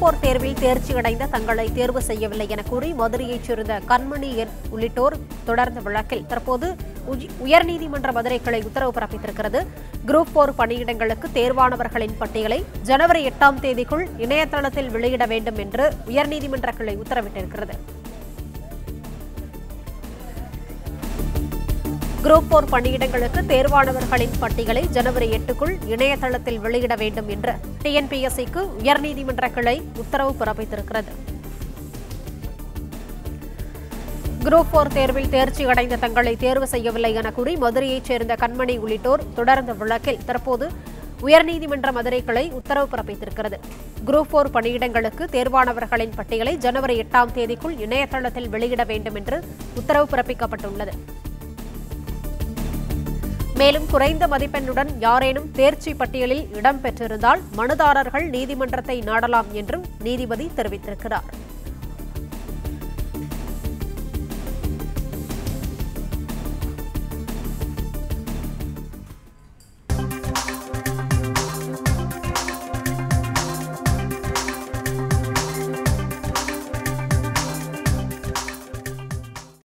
போர் தேர்வில் தேர்ச்சி அடைந்த தங்களை தேர்வு செய்யவில்லை என கூறி மதுரையைச் சேர்ந்த கண்மணி என் உள்ளிட்டோர் தொடர்ந்த வழக்கில் தற்போது உஜி- உயர்நீதிமன்ற மதுரை கிளை உத்தரவு பிறப்பித்திருக்கிறது குரூப் போர் பணியிடங்களுக்கு தேர்வானவர்களின் பட்டியலை ஜனவரி எட்டாம் தேதிக்குள் இணையதளத்தில் வெளியிட வேண்டும் என்று உயர்நீதிமன்ற கிளை உத்தரவிட்டிருக்கிறது குரூப் போர் பணியிடங்களுக்கு தேர்வானவர்களின் பட்டியலை ஜனவரி எட்டுக்குள் இணையதளத்தில் வெளியிட வேண்டும் என்று டிஎன்பிஎஸ்சிக்கு உயர்நீதிமன்ற கிளை உத்தரவு பிறப்பித்திருக்கிறது குரூப் போர் தேர்வில் தேர்ச்சி அடைந்த தங்களை தேர்வு செய்யவில்லை என கூறி மதுரையைச் சேர்ந்த கண்மணி உள்ளிட்டோர் தொடர்ந்த வழக்கில் தற்போது உயர்நீதிமன்ற மதுரை கிளை உத்தரவு பிறப்பித்திருக்கிறது குரூப் போர் பணியிடங்களுக்கு தேர்வானவர்களின் பட்டியலை ஜனவரி எட்டாம் தேதிக்குள் இணையதளத்தில் வெளியிட வேண்டும் என்று உத்தரவு பிறப்பிக்கப்பட்டுள்ளது மேலும் குறைந்த மதிப்பெண்ணுடன் யாரேனும் தேர்ச்சி பட்டியலில் இடம்பெற்றிருந்தால் மனுதாரர்கள் நீதிமன்றத்தை நாடலாம் என்றும் நீதிபதி தெரிவித்திருக்கிறார்